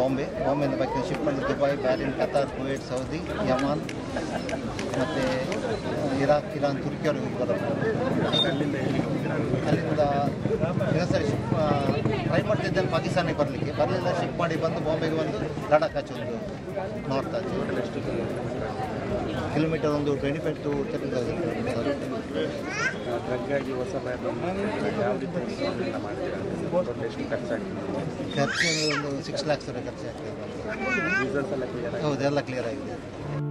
ಬಾಂಬೆ ಬಾಂಬೆಯಿಂದ bike shift ಮಾಡಿ Dubai Bahrain Qatar Kuwait Saudi Yemen ಮತ್ತು ಇರಾಕ್ ಇರಾನ್ ತುರ್ಕಿಯವ್ರಿಗೆ ಬರೋದು ಅಲ್ಲಿಂದ ಎಲ್ಲಿಗೆ ಹೋಗ್ತೀರಾ? ಅಲ್ಲಿಂದ ಇನ್ನೊಂದು ಸರಿ ಶಿಫ್ಟ್ ಟ್ರೈ ಮಾಡ್ತಿದ್ದೆ ಪಾಕಿಸ್ತಾನಕ್ಕೆ ಬರಲಿಕ್ಕೆ ಬರಲಿಲ್ಲ ಶಿಫ್ಟ್ ಮಾಡಿ ಬಂದು ಬಾಂಬೆಗೆ ಬಂದು ಲಡಾಖ್ ಆಚೆ ಒಂದು ನಾರ್ತ್ ಆಚೆ ಎಷ್ಟು ಕಿಲೋಮೀಟರ್ ಒಂದು twenty five two thirty thousand drug ಆಗಿ ಹೊಸ ಬ್ಯಾಗ್ ಯಾವ ರೀತಿ ಎಲ್ಲ ಮಾಡ್ತೀರಾ ಟೋಟಲ್ ಎಷ್ಟು ಖರ್ಚಾಗ್ತದೆ ಖರ್ಚು ಒಂದು ಸಿಕ್ಸ್ ಲ್ಯಾಕ್ಸ್ ವರೆಗೆ ಖರ್ಚು ಆಗ್ತದೆ ರಿಸಲ್ಟ್ಸ್ ಎಲ್ಲ ಕ್ಲಿಯರ್ ಆಗಿ ಹೌದು ಎಲ್ಲ ಕ್ಲಿಯರ್ ಆಗಿದೆ